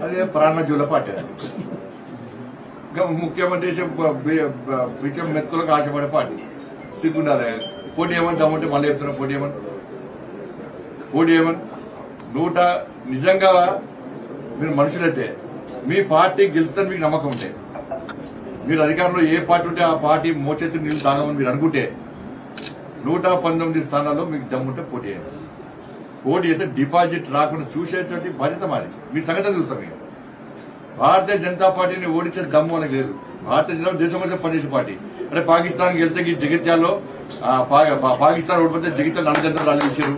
అదే ప్రాణజీవుల పార్టీ అది. ఇంకా ముఖ్యమంత్రి చేసే బ- బి- బ- బిచ్చం మెతుకులకు ఆశపడే పార్టీ సిగ్గున్నారే పోటీ ఏమని దమ్ముంటే మళ్ళీ చెప్తున్నా పోటీ ఏమని పోటీ ఏమని నూట నిజంగా మీరు మనుషులైతే మీ పార్టీ గెలుస్తుందని మీకు నమ్మకం ఉంటే మీరు అధికారంలో ఏ పార్టీ ఉంటే ఆ పార్టీ మోచెత్తి నీళ్ళు తాగమని మీరు అనుకుంటే నూట పంతొమ్మిది స్థానాల్లో మీకు దమ్ముంటే పోటీ చేయండి పోటీ అయితే డిపాజిట్ రాకుండా చూసేటువంటి బాధ్యత మాది మీ సంగతి చూస్తాం ఇక భారతీయ జనతా పార్టీని ఓడించే దమ్ము మనకు లేదు భారతీయ జనతా దేశం కోసం పనిచేసే పార్టీ అంటే పాకిస్తాన్ వెళ్తే ఈ జగిత్యాల్లో ఆ, పా- పా- పాకిస్తాన్ ఓడిపోతే జగిత్యాల నల్ల జనతా రాళ్ళు ఇచ్చారు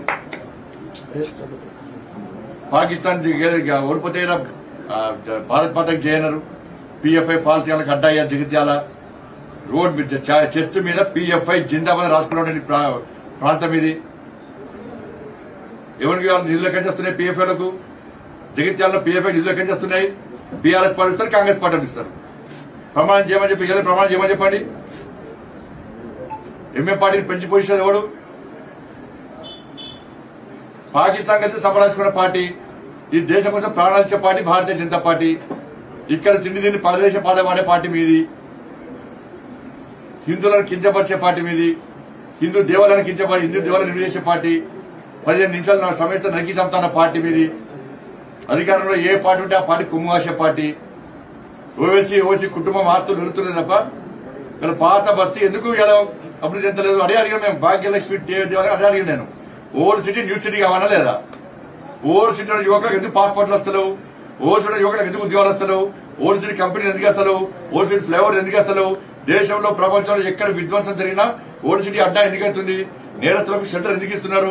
పాకిస్తాన్ దిగ- ఓడిపోతే ఈడ, ఆ, భారత్ మాతకి చేయనరు పిఎఫ్ఐ ఫాల్తీయాలకు అడ్డాయ్యారు జగిత్యాల రోడ్ మీద చ- చెస్ట్ మీద పిఎఫ్ఐ జిందాబాద్ రాసుకున్న ప్రాంతం ఇది ఎవరికి వాళ్ళు నిధులు ఎక్కడి నుంచి వస్తున్నాయి పిఎఫ్ఐలకు జగిత్యాలలో పిఎఫ్ఐ నిధులు ఎక్కడి నుంచి వస్తున్నాయి బీఆర్ఎస్ పార్టీ ఇస్తారు కాంగ్రెస్ పార్టీ ఇస్తారు ప్రమాణం చేయమని చెప్పి ఏదైనా ప్రమాణం చేయమని చెప్పండి ఎంఏ పార్టీని పెంచి పోషించేది ఎవడు పాకిస్తాన్ అయితే సంపాదించుకున్న పార్టీ ఈ దేశం కోసం ప్రాణాలు ఇచ్చే పార్టీ భారతీయ జనతా పార్టీ ఇక్కడ తిండి తిండి పరదేశ పాట పాడే పార్టీ మీది హిందువులను కించపరిచే పార్టీ మీది హిందూ దేవాలయాన్ని కించపడి హిందూ దేవాలయం నిర్వహించే పార్టీ పదిహేను నిమిషాలు నా సమస్య నరికి చంపుతున్న పార్టీ మీది అధికారంలో ఏ పార్టీ ఉంటే ఆ పార్టీ కొమ్ము కాసే పార్టీ ఓవేసీ ఓసీ కుటుంబం ఆస్తులు నిలుతున్నది తప్ప ఇలా పాత బస్తీ ఎందుకు ఇలా అభివృద్ధి చెందలేదు అదే అడిగాను మేము భాగ్యలక్ష్మి దే- దేవాలయం అదే అడిగాను నేను ఓల్డ్ సిటీ న్యూ సిటీ కావాలా లేదా ఓల్డ్ సిటీ యువకులకు ఎందుకు పాస్పోర్ట్లు వస్తలేవు ఓల్డ్ సిటీ యువకులకు ఎందుకు ఉద్యోగాలు వస్తలేవు ఓల్డ్ సిటీ కంపెనీలు ఎందుకు వస్తలేవు ఓల్డ్ సిటీ ఫ్లేవర్ ఎందుకు వస్తలేవు దేశంలో ప్రపంచంలో ఎక్కడ విధ్వంసం జరిగినా ఓల్డ్ సిటీ అడ్డా ఎందుకు అవుతుంది నేరస్తులకు షెల్టర్ ఎందుకు ఇస్తున్నారు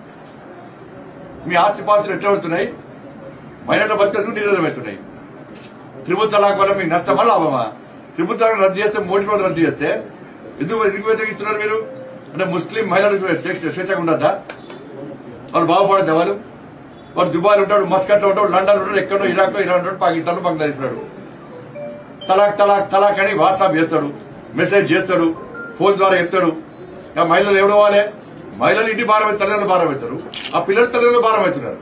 మీ ఆస్తి పాస్తులు ఎట్లా పడుతున్నాయి మైనర్ల బతుకులు నిర్వహిస్తున్నాయి త్రిపుల్ తలాక్ వల్ల మీకు నష్టమా లాభమా త్రిపుల్ తలాక్ రద్దు చేస్తే మోడీ కూడా రద్దు చేస్తే ఎందుకు ఎందుకు వ్యతిరేకిస్తున్నారు మీరు అంటే ముస్లిం మహిళలు స్వేచ్ఛ స్వేచ్ఛగా ఉండద్దా వాళ్ళు బాగుపడద్దా వాళ్ళు వాడు దుబాయ్ ఉంటాడు మస్కట్ లో ఉంటాడు లండన్ ఉంటాడు ఎక్కడో ఇరాక్ ఇరాన్ ఉంటాడు పాకిస్తాన్ బంగ్లాదేశ్ ఉంటాడు తలాక్ తలాక్ తలాక్ అని వాట్సాప్ చేస్తాడు మెసేజ్ చేస్తాడు ఫోన్ ద్వారా చెప్తాడు ఇక మహిళలు ఎవడు వాళ్ళే మహిళలు ఇంటి భారం తల్లిదండ్రులు భారం అవుతారు ఆ పిల్లలు తల్లిదండ్రులు భారం అవుతున్నారు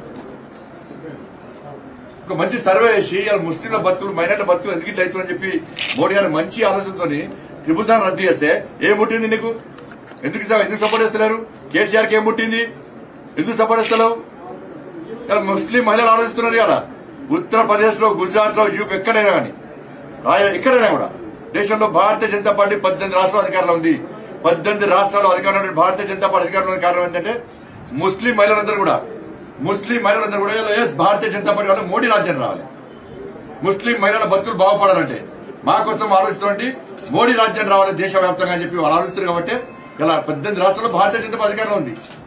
ఒక మంచి సర్వే చేసి ఇలా ముస్లింల బతుకులు మైనార్టీ బతుకులు ఎందుకు ఇట్లా అవుతుందని చెప్పి మోడీ గారు మంచి ఆలోచనతో త్రిపుల్ తాను రద్దు చేస్తే ఏం పుట్టింది నీకు ఎందుకు ఇస్తావు? ఎందుకు సపోర్ట్ చేస్తున్నారు కేసీఆర్ కి ఏం పుట్టింది ఎందుకు సపోర్ట్ చేస్తలేవు ఇలా ముస్లిం మహిళలు ఆలోచిస్తున్నారు ఇలా ఉత్తరప్రదేశ్ లో గుజరాత్ లో యూపీ ఎక్కడైనా కానీ రాయ ఎక్కడైనా కూడా దేశంలో భారతీయ జనతా పార్టీ పద్దెనిమిది రాష్ట్రాల అధికారంలో ఉంది పద్దెనిమిది రాష్ట్రాల్లో అధికారంలో ఉన్న భారతీయ జనతా పార్టీ అధికారంలో ఉన్న కారణం ఏంటంటే ముస్లిం మహిళలందరూ కూడా ముస్లిం మహిళలందరూ కూడా ఇలా ఎస్ భారతీయ జనతా పార్టీ వల్ల మోడీ రాజ్యం రావాలి ముస్లిం మహిళల బతుకులు బాగుపడాలంటే మా కోసం ఆలోచిస్తున్నటువంటి మోడీ రాజ్యం రావాలి దేశవ్యాప్తంగా అని చెప్పి వాళ్ళు ఆలోచిస్తారు కాబట్టి ఇలా పద్దెనిమిది రాష్ట్రాల్లో భారతీయ జనతా పార్టీ అధికారంలో ఉంది